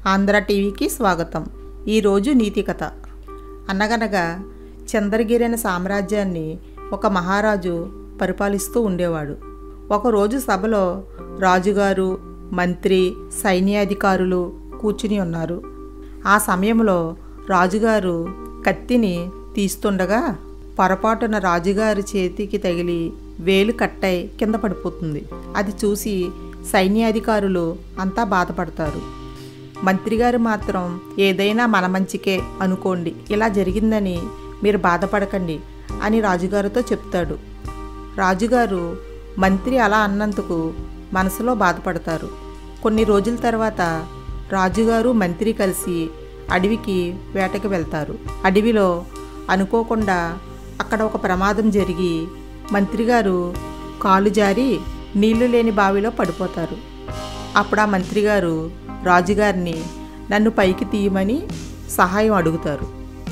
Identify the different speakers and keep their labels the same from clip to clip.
Speaker 1: ఆంధ్ర టీవీకి స్వాగతం ఈరోజు నీతి కథ అనగనగా చంద్రగిరి అనే సామ్రాజ్యాన్ని ఒక మహారాజు పరిపాలిస్తూ ఉండేవాడు ఒకరోజు సభలో రాజుగారు మంత్రి సైన్యాధికారులు కూర్చుని ఉన్నారు ఆ సమయంలో రాజుగారు కత్తిని తీస్తుండగా పొరపాటున రాజుగారి చేతికి తగిలి వేలు కట్టై కింద పడిపోతుంది అది చూసి సైన్యాధికారులు అంతా బాధపడతారు మంత్రిగారు మాత్రం ఏదైనా మన మంచికే అనుకోండి ఇలా జరిగిందని మీరు బాధపడకండి అని రాజుగారితో చెప్తాడు రాజుగారు మంత్రి అలా అన్నందుకు మనసులో బాధపడతారు కొన్ని రోజుల తర్వాత రాజుగారు మంత్రి కలిసి అడవికి వేటకి వెళ్తారు అడవిలో అనుకోకుండా అక్కడ ఒక ప్రమాదం జరిగి మంత్రిగారు కాలు జారి నీళ్లు లేని బావిలో పడిపోతారు అప్పుడు ఆ మంత్రిగారు రాజుగారిని నన్ను పైకి తీయమని సహాయం అడుగుతారు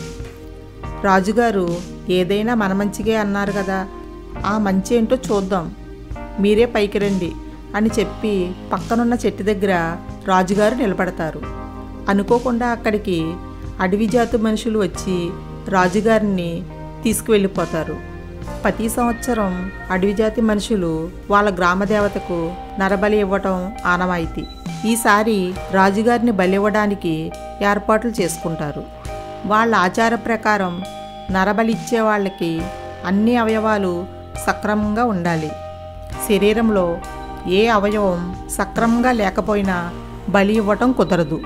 Speaker 1: రాజుగారు ఏదైనా మన మంచిగే అన్నారు కదా ఆ మంచి ఏంటో చూద్దాం మీరే పైకి రండి అని చెప్పి పక్కనున్న చెట్టు దగ్గర రాజుగారు నిలబడతారు అనుకోకుండా అక్కడికి అడవి జాతి మనుషులు వచ్చి రాజుగారిని తీసుకువెళ్ళిపోతారు ప్రతి సంవత్సరం అడవి జాతి మనుషులు వాళ్ళ గ్రామ దేవతకు నరబలి ఇవ్వటం ఆనవాయితీ ఈసారి రాజుగారిని బలి ఇవ్వడానికి ఏర్పాట్లు చేసుకుంటారు వాళ్ళ ఆచార ప్రకారం నరబలి ఇచ్చే వాళ్ళకి అన్ని అవయవాలు సక్రమంగా ఉండాలి శరీరంలో ఏ అవయవం సక్రమంగా లేకపోయినా బలి ఇవ్వటం కుదరదు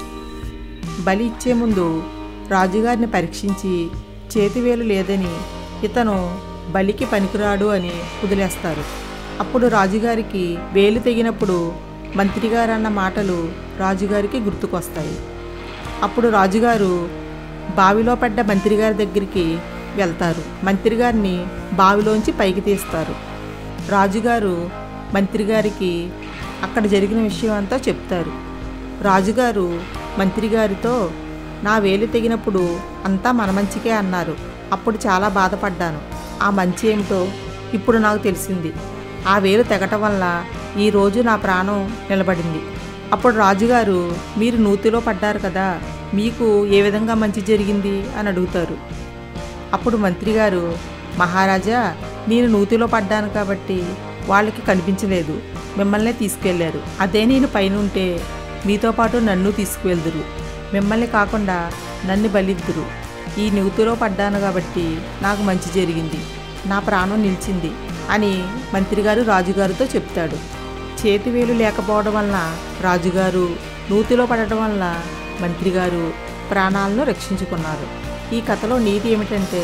Speaker 1: బలి ఇచ్చే ముందు రాజుగారిని పరీక్షించి చేతివేలు లేదని ఇతను బలికి పనికిరాడు అని వదిలేస్తారు అప్పుడు రాజుగారికి వేలు తెగినప్పుడు మంత్రిగారు అన్న మాటలు రాజుగారికి గుర్తుకొస్తాయి అప్పుడు రాజుగారు బావిలో పడ్డ మంత్రిగారి దగ్గరికి వెళ్తారు మంత్రిగారిని బావిలోంచి పైకి తీస్తారు రాజుగారు మంత్రిగారికి అక్కడ జరిగిన విషయం అంతా చెప్తారు రాజుగారు మంత్రిగారితో నా వేలు తెగినప్పుడు అంతా మన మంచికే అన్నారు అప్పుడు చాలా బాధపడ్డాను ఆ మంచి ఏమిటో ఇప్పుడు నాకు తెలిసింది ఆ వేలు తెగటం వల్ల ఈరోజు నా ప్రాణం నిలబడింది అప్పుడు రాజుగారు మీరు నూతిలో పడ్డారు కదా మీకు ఏ విధంగా మంచి జరిగింది అని అడుగుతారు అప్పుడు మంత్రి గారు మహారాజా నేను నూతిలో పడ్డాను కాబట్టి వాళ్ళకి కనిపించలేదు మిమ్మల్నే తీసుకెళ్లారు అదే నేను పైన ఉంటే మీతో పాటు నన్ను తీసుకువెళ్దురు మిమ్మల్ని కాకుండా నన్ను బలిద్దురు ఈ నూతిలో పడ్డాను కాబట్టి నాకు మంచి జరిగింది నా ప్రాణం నిలిచింది అని మంత్రిగారు రాజుగారితో చెప్తాడు చేతివేలు లేకపోవడం వలన రాజుగారు నూతిలో పడటం వలన మంత్రిగారు ప్రాణాలను రక్షించుకున్నారు ఈ కథలో నీతి ఏమిటంటే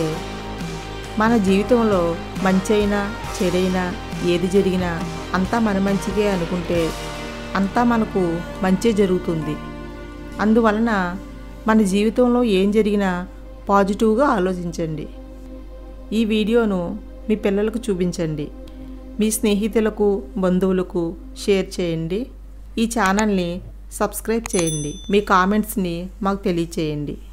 Speaker 1: మన జీవితంలో మంచైనా చెడైనా ఏది జరిగినా అంతా మన మంచిగే అనుకుంటే అంతా మనకు మంచే జరుగుతుంది అందువలన మన జీవితంలో ఏం జరిగినా పాజిటివ్గా ఆలోచించండి ఈ వీడియోను మీ పిల్లలకు చూపించండి మీ స్నేహితులకు బంధువులకు షేర్ చేయండి ఈ ఛానల్ని సబ్స్క్రైబ్ చేయండి మీ కామెంట్స్ని మాకు తెలియచేయండి